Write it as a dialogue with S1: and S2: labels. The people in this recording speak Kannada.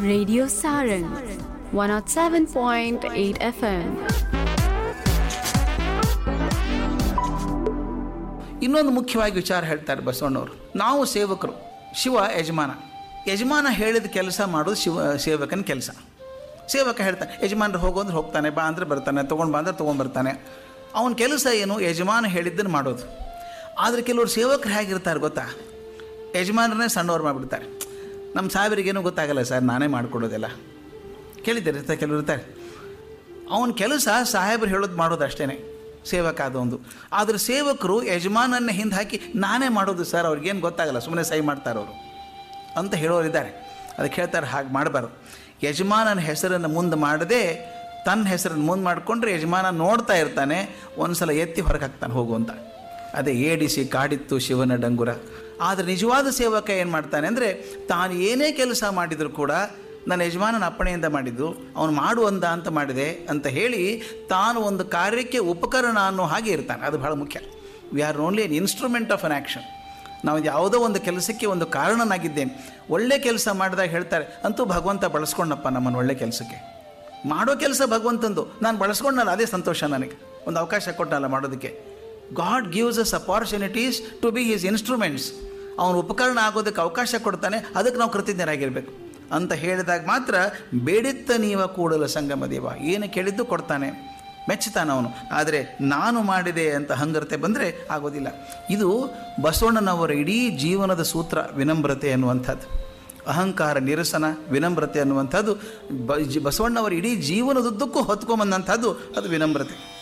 S1: Radio Saran 107.8 FM.
S2: ಇನ್ನೊಂದು ಮುಖ್ಯವಾಗಿ ವಿಚಾರ ಹೇಳ್ತಾರೆ ಬಸವಣ್ಣವರು ನಾವು ಸೇವಕರು ಶಿವ ಯಜಮಾನ ಯಜಮಾನ ಹೇಳಿದ ಕೆಲಸ ಮಾಡೋದು ಶಿವ ಸೇವಕನ ಕೆಲಸ ಸೇವಕ ಹೇಳ್ತಾನೆ ಯಜಮಾನ್ರು ಹೋಗು ಅಂದ್ರೆ ಹೋಗ್ತಾನೆ ಬಾ ಅಂದ್ರೆ ಬರ್ತಾನೆ ತೊಗೊಂಡು ಬಾ ಅಂದ್ರೆ ತೊಗೊಂಡ್ಬರ್ತಾನೆ ಅವನ ಕೆಲಸ ಏನು ಯಜಮಾನ ಹೇಳಿದ್ದನ್ನು ಮಾಡೋದು ಆದರೆ ಕೆಲವರು ಸೇವಕರು ಹೇಗಿರ್ತಾರೆ ಗೊತ್ತಾ ಯಜಮಾನರನ್ನೇ ಸಣ್ಣವ್ರು ಮಾಡಿಬಿಡ್ತಾರೆ ನಮ್ಮ ಸಾಹೇಬರಿಗೇನು ಗೊತ್ತಾಗಲ್ಲ ಸರ್ ನಾನೇ ಮಾಡಿಕೊಡೋದೆಲ್ಲ ಕೇಳಿದ್ದೀರಿ ಇರ್ತಾರೆ ಕೆಲವರು ಇರ್ತಾರೆ ಅವನ ಕೆಲಸ ಸಾಹೇಬರು ಹೇಳೋದು ಮಾಡೋದು ಅಷ್ಟೇ ಸೇವಕ ಅದೊಂದು ಆದರೆ ಸೇವಕರು ಯಜಮಾನನ್ನ ಹಿಂದೆ ಹಾಕಿ ನಾನೇ ಮಾಡೋದು ಸರ್ ಅವ್ರಿಗೇನು ಗೊತ್ತಾಗಲ್ಲ ಸುಮ್ಮನೆ ಸಹಿ ಮಾಡ್ತಾರೆ ಅವರು ಅಂತ ಹೇಳೋರಿದ್ದಾರೆ ಅದಕ್ಕೆ ಹೇಳ್ತಾರೆ ಹಾಗೆ ಮಾಡಬಾರ್ದು ಯಜಮಾನನ ಹೆಸರನ್ನು ಮುಂದೆ ಮಾಡದೆ ತನ್ನ ಹೆಸರನ್ನು ಮುಂದೆ ಮಾಡಿಕೊಂಡ್ರೆ ಯಜಮಾನ ನೋಡ್ತಾ ಇರ್ತಾನೆ ಒಂದು ಸಲ ಎತ್ತಿ ಹೊರಗೆ ಹಾಕ್ತಾನೆ ಹೋಗು ಅಂತ ಅದೇ ಏಡಿಸಿ ಕಾಡಿತ್ತು ಶಿವನ ಡಂಗುರ ಆದರೆ ನಿಜವಾದ ಸೇವಕ ಏನು ಮಾಡ್ತಾನೆ ಅಂದರೆ ತಾನು ಏನೇ ಕೆಲಸ ಮಾಡಿದರೂ ಕೂಡ ನನ್ನ ಯಜಮಾನನ ಅಪ್ಪಣೆಯಿಂದ ಮಾಡಿದ್ದು ಅವನು ಮಾಡು ಅಂದ ಅಂತ ಮಾಡಿದೆ ಅಂತ ಹೇಳಿ ತಾನು ಒಂದು ಕಾರ್ಯಕ್ಕೆ ಉಪಕರಣ ಅನ್ನೋ ಹಾಗೆ ಇರ್ತಾನೆ ಅದು ಬಹಳ ಮುಖ್ಯ we are only an instrument of an action ನಾವು ಯಾವುದೋ ಒಂದು ಕೆಲಸಕ್ಕೆ ಒಂದು ಕಾರಣನಾಗಿದ್ದೇನೆ ಒಳ್ಳೆ ಕೆಲಸ ಮಾಡಿದಾಗ ಹೇಳ್ತಾರೆ ಅಂತೂ ಭಗವಂತ ಬಳಸ್ಕೊಂಡಪ್ಪ ನಮ್ಮನ್ನು ಒಳ್ಳೆ ಕೆಲಸಕ್ಕೆ ಮಾಡೋ ಕೆಲಸ ಭಗವಂತಂದು ನಾನು ಬಳಸ್ಕೊಂಡಲ್ಲ ಅದೇ ಸಂತೋಷ ನನಗೆ ಒಂದು ಅವಕಾಶ ಕೊಟ್ಟಲ್ಲ ಮಾಡೋದಕ್ಕೆ God gives us opportunities to be his instruments ಅವನು ಉಪಕರಣ ಆಗೋದಕ್ಕೆ ಅವಕಾಶ ಕೊಡ್ತಾನೆ ಅದಕ್ಕೆ ನಾವು ಕೃತಜ್ಞರಾಗಿರಬೇಕು ಅಂತ ಹೇಳಿದಾಗ ಮಾತ್ರ ಬೇಡಿತ್ತ ನೀವ ಕೂಡಲ ಸಂಗಮ ದೇವ ಏನು ಕೇಳಿದ್ದು ಕೊಡ್ತಾನೆ ಮೆಚ್ಚುತ್ತಾನೆ ಅವನು ಆದರೆ ನಾನು ಮಾಡಿದೆ ಅಂತ ಹಂಗರತೆ ಬಂದರೆ ಆಗೋದಿಲ್ಲ ಇದು ಬಸವಣ್ಣನವರ ಇಡೀ ಜೀವನದ ಸೂತ್ರ ವಿನಮ್ರತೆ ಅನ್ನುವಂಥದ್ದು ಅಹಂಕಾರ ನಿರಸನ ವಿನಮ್ರತೆ ಅನ್ನುವಂಥದ್ದು ಬ ಜಿ- ಬಸವಣ್ಣವರ ಇಡೀ ಜೀವನದುದ್ದಕ್ಕೂ ಹೊತ್ಕೊಂಬಂದಂಥದ್ದು ಅದು ವಿನಮ್ರತೆ